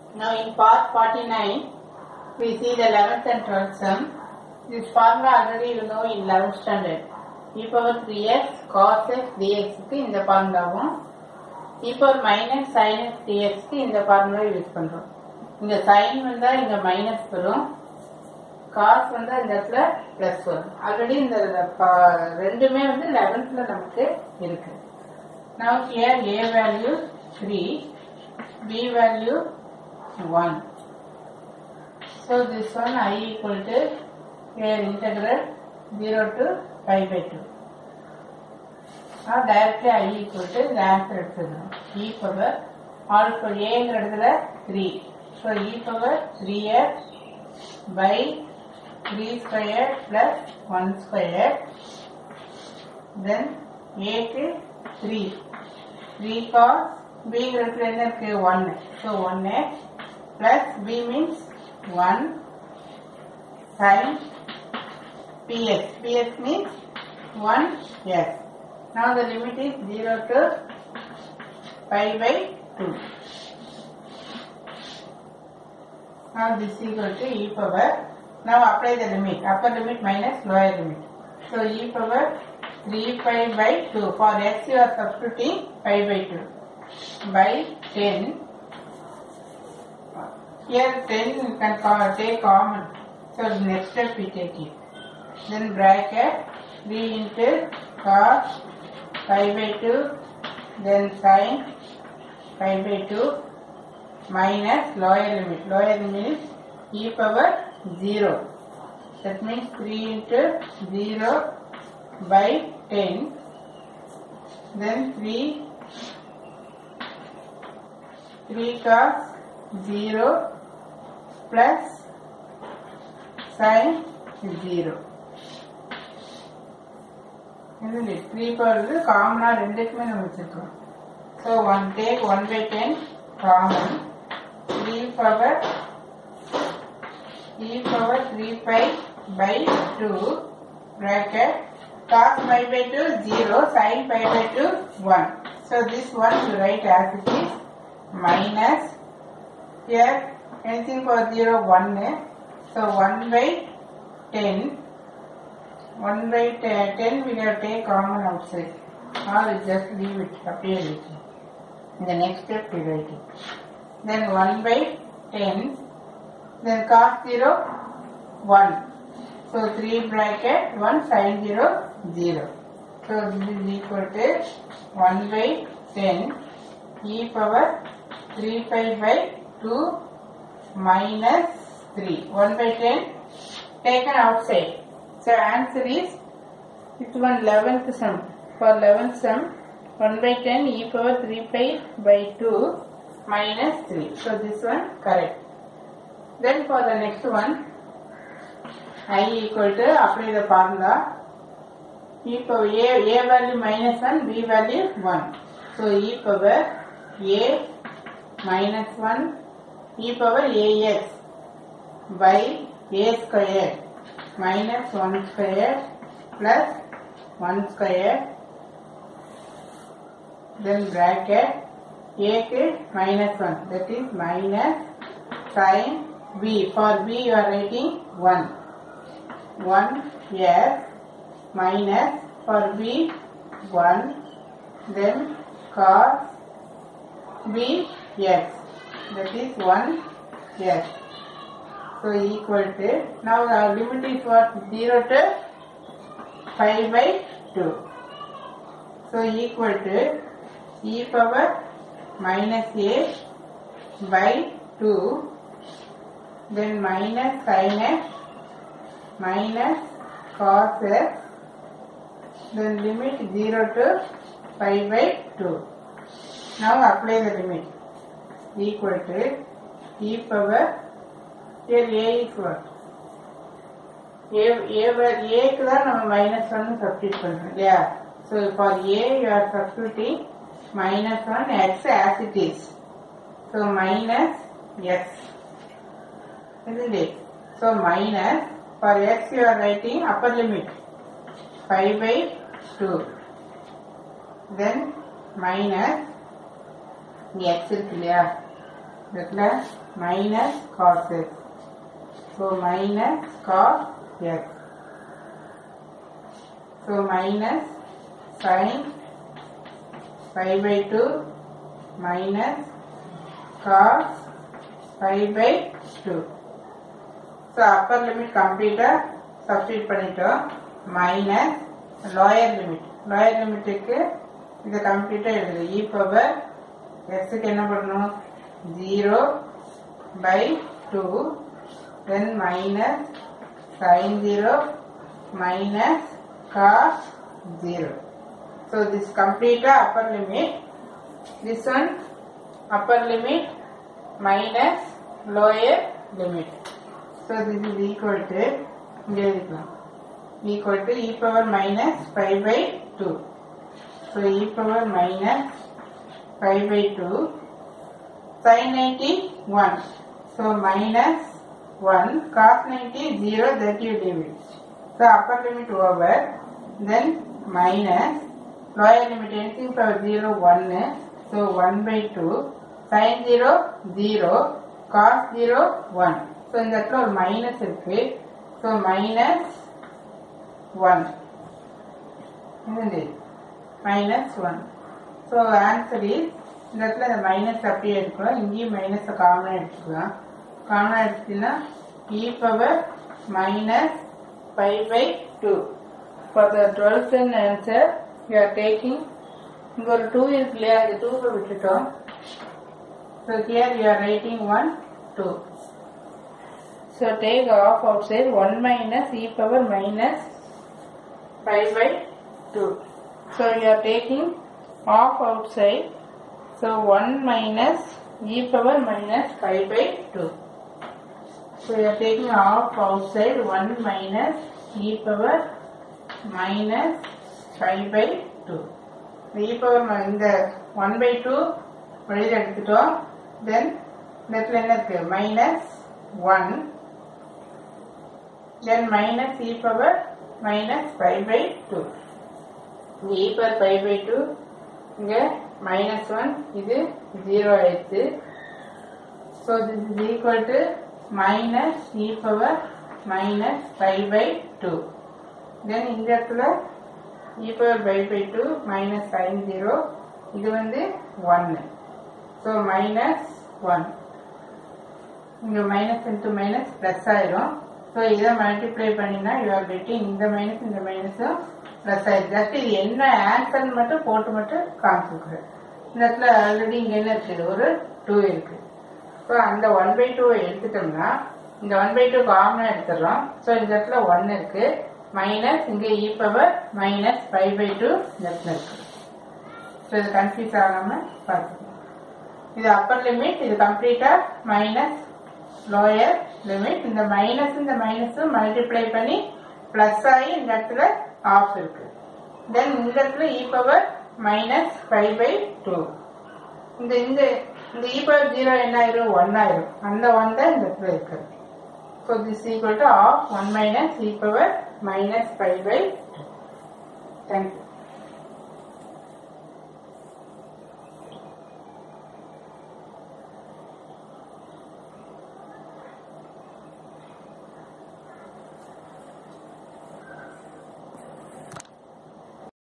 Now in part 49, we see the 11th and 12th sum. This formula already you know in 11th standard. e power 3x cos x dx க்கு இந்த ஃபார்முலாவும் e power minus sin x dx க்கு இந்த formula use பண்றோம் இங்க sin வந்தா இங்க minus வரும் cos வந்தா இந்த இடத்துல பிளஸ் வரும் ஆல்ரெடி இந்த ப- ரெண்டுமே வந்து 11thல நமக்கு இருக்கு Now here a value 3 b value 1 So this one i equal to here integral 0 to pi by 2. Now directly i equal to the answer எடுத்துக்கணும் e power all for a ங்கிற இடத்துல 3. So e power 3x by 3 square plus 1 square. Then a க்கு 3. 3 cos b ங்கிற இடத்துல என்ன இருக்கு 1. So 1x plus b means 1 sin px. px means 1 s. Now the limit is 0 to pi by 2. Now this is equal to e power. Now apply the limit. Upper limit minus lower limit. So e power 3 pi by 2. For x you are substituting pi by 2. By 10. Here 10 you can co- take common. So next step we take it. Then bracket 3 into cos pi by 2. Then sin pi by 2 minus lower limit. Lower limit is e power 0. That means 3 into 0 by 10. Then 3 3 cos 0 plus sin 0. isn't it? 3 power காமனா ரெண்டுக்குமே நம்ம வச்சிருக்கோம் so one take one by ten common three power three power three by by two bracket cos pi by 2 0 sin pi by 2 1 so this one you write as it is minus here anything for 0 1 so 1 by 10 1 by 10, 10 we have take common outside or we just leave it appear it in the next step we write it then 1 by 10 then cos 0 1 so 3 bracket 1 sin 0 0 so this is equal to 1 by 10 e power 3 pi by 2 minus 3 1 by 10 taken outside so answer is it's one 11th sum for 11th sum 1 by 10 e power 3 pi by 2 minus 3 so this one correct then for the next one i equal to apply the formula e power a, a value minus 1 b value 1 so e power a minus 1 e power ax by a square minus 1 square plus 1 square then bracket a க்கு minus 1 that is minus sin b for b you are writing 1 1 yes minus for b 1 then cos b yes that is 1 yes so equal to now our limit is what 0 to 5 by 2 so equal to e power minus a by 2 then minus sin x minus cos x then limit 0 to 5 by 2 now apply the limit equal to e power here a is what a a where a க்கு தான் நம்ம minus one substitute பண்றோம் இல்லையா so for A you are substituting minus one X as it is so minus X isn't it? So minus for x you are writing upper limit 5 by 2 then minus x இருக்கு இல்லையா இடத்துல minus cos x so minus cos x so minus sine five pi two minus cos five pi two so upper limit கம்ப்ளீட்டாக substitute பண்ணிட்டோம் minus lower limit lower லிமிட்டுக்கு இதை கம்ப்ளீட்டாக எழுது e power எக்ஸுக்கு என்ன பண்ணணும் zero pi two then minus sine zero minus cos zero so this கம்ப்ளீட்டாக upper limit this one upper limit minus lower limit. So this is equal to இங்கே எழுதிக்கலாம் equal to e power minus 5 by 2. So e power minus 5 by 2 sin 90 1. So minus 1 cos 90 0 that you leave it. So upper limit over then minus lower limit anything power 0 1 so 1 by 2 sin 0 0 cos 0 1 so இந்த இடத்துல ஒரு minus இருக்கு so minus 1 என்னது minus 1 so answer is இந்த இடத்துல இந்த minus அப்படியே எடுக்கலாம் இங்கேயும் மைனஸ் காமனா எடுத்துக்கலாம் காமனா எடுத்தீங்கன்னா e power minus 5 by 2 for the 12th answer you are taking இங்க ஒரு டூ இருக்கு இல்லையா இந்த டூவை விட்டுட்டோம் so here you are writing one two so take off outside one minus e power minus five pi two so you are taking off outside so one minus e power minus five pi two so you are taking off outside one minus e power minus five pi two e power இந்த one pi two வெளியில் எடுத்துட்டோம் then இந்த இடத்துல என்ன இருக்கு minus one தென் minus e power minus five pi two e power five pi two இங்கே minus one இது zero ஆயிடுச்சு so this is equal to minus e power minus five pi two then இந்த இடத்துல e power pi by two minus sine zero இது வந்து ஒன்று so minus one இங்கே minus into minus plus ஆயிரும் ஸோ இதை மல்டிப்ளை பண்ணினா யூ ஆர் கெட்டிங் இந்த மைனஸ் இந்த மைனஸும் ப்ளஸ் ஆயிடும் ஜஸ்ட் இது என்ன ஆன்சர்னு மட்டும் போட்டு மட்டும் காமிச்சுக்கிறேன் இந்த இடத்துல ஆல்ரெடி இங்கே என்ன இருக்குது ஒரு டூ இருக்கு ஸோ அந்த ஒன் பை டூவை எடுத்துட்டோம்னா இந்த ஒன் பை டூ காமனாக எடுத்துடுறோம் ஸோ இந்த இடத்துல ஒன் இருக்கு மைனஸ் இங்கே e power minus five pi two இடத்துல இருக்கு ஸோ இது கன்ஃபியூஸ் ஆகாமல் பார்த்துக்கணும் இது அப்பர் லிமிட் இது கம்ப்ளீட்டா மைனஸ் லோயர் லிமிட் இந்த மைனஸ் இந்த மைனஸும் மல்டிப்ளை பண்ணி பிளஸ் ஆகி இந்த இடத்துல ஆஃப் இருக்கு தென் இந்த இடத்துல e power minus five pi two இந்த இந்த இந்த இ பவர் ஜீரோ என்ன ஆயிரும் ஒன் ஆயிரும் அந்த ஒன் தான் இந்த இடத்துல இருக்கு so this equal to of one minus e power minus five pi two thank you